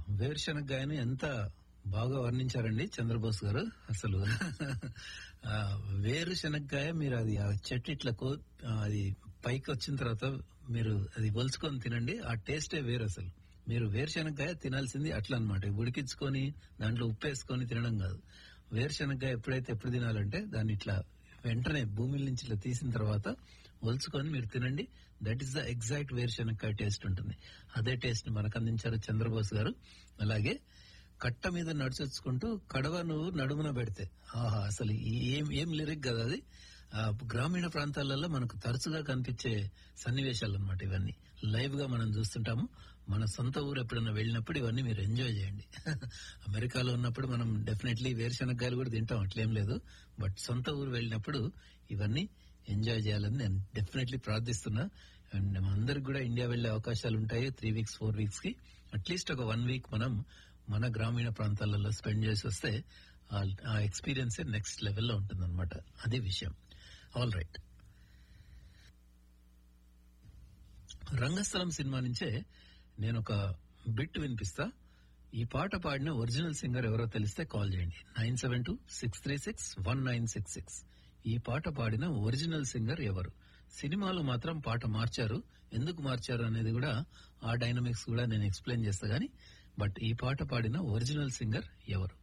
వేరుశనగకాయని ఎంత బాగా వర్ణించారండి చంద్రబోస్ గారు అసలు ఆ, వేరుశనగకాయ మీరు అది ఆ చెట్టు ఇట్లా కో ఆ, అది పైకి వచ్చిన తర్వాత మీరు అది ఒలుచుకొని తినండి ఆ టేస్టే వేరు అసలు మీరు వేరుశనగకాయ తినాల్సింది అట్లా అనమాట ఉడికించుకొని దాంట్లో ఉప్పు వేసుకొని తినడం కాదు వేరుశనగకాయ ఎప్పుడైతే ఎప్పుడు తినాలంటే దాన్ని ఇట్లా వెంటనే భూమి నుంచి ఇట్లా తీసిన తర్వాత ఒలుచుకొని మీరు తినండి దట్ ఈస్ ద ఎగ్జాక్ట్ వేరుశనగకాయ టేస్ట్ ఉంటుంది అదే టేస్ట్ మనకు అందించారు చంద్రబోస్ గారు అలాగే కట్ట మీద నడుచొచ్చుకుంటూ కడవ నువ్వు నడుమున పెడితే ఆహా అసలు ఈ- ఏం ఏం లిరిక్ కదా అది ఆ, గ్రామీణ ప్రాంతాలలో మనకు తరచుగా కనిపించే సన్నివేశాలు అనమాట ఇవన్నీ లైవ్ గా మనం చూస్తుంటాము మన సొంత ఊరు ఎప్పుడైనా వెళ్ళినప్పుడు ఇవన్నీ మీరు ఎంజాయ్ చేయండి అమెరికాలో ఉన్నప్పుడు మనం డెఫినెట్లీ వేరుశనగకాయలు కూడా తింటాం అట్లేం లేదు బట్ సొంత ఊరు వెళ్ళినప్పుడు ఇవన్నీ ఎంజాయ్ చేయాలని నేను డెఫినెట్లీ ప్రార్థిస్తున్నా అండ్ అందరికి కూడా ఇండియా వెళ్లే అవకాశాలు ఉంటాయి త్రీ వీక్స్ ఫోర్ వీక్స్ కి అట్లీస్ట్ ఒక వన్ వీక్ మనం మన గ్రామీణ ప్రాంతాలలో స్పెండ్ చేసి వస్తే ఆ- ఆ ఎక్స్పీరియన్స్ నెక్స్ట్ లెవెల్లో ఉంటుంది అదే విషయం ఆల్ రైట్ రంగస్థలం సినిమా నుంచే నేను ఒక బిట్ వినిపిస్తా ఈ పాట పాడిన ఒరిజినల్ సింగర్ ఎవరో తెలిస్తే కాల్ చేయండి nine seven two six three six one nine six six ఈ పాట పాడిన ఒరిజినల్ సింగర్ ఎవరు సినిమాలో మాత్రం పాట మార్చారు ఎందుకు మార్చారు అనేది కూడా ఆ డైనమిక్స్ కూడా నేను ఎక్స్ప్లెయిన్ చేస్తా గానీ బట్ ఈ పాట పాడిన ఒరిజినల్ సింగర్ ఎవరు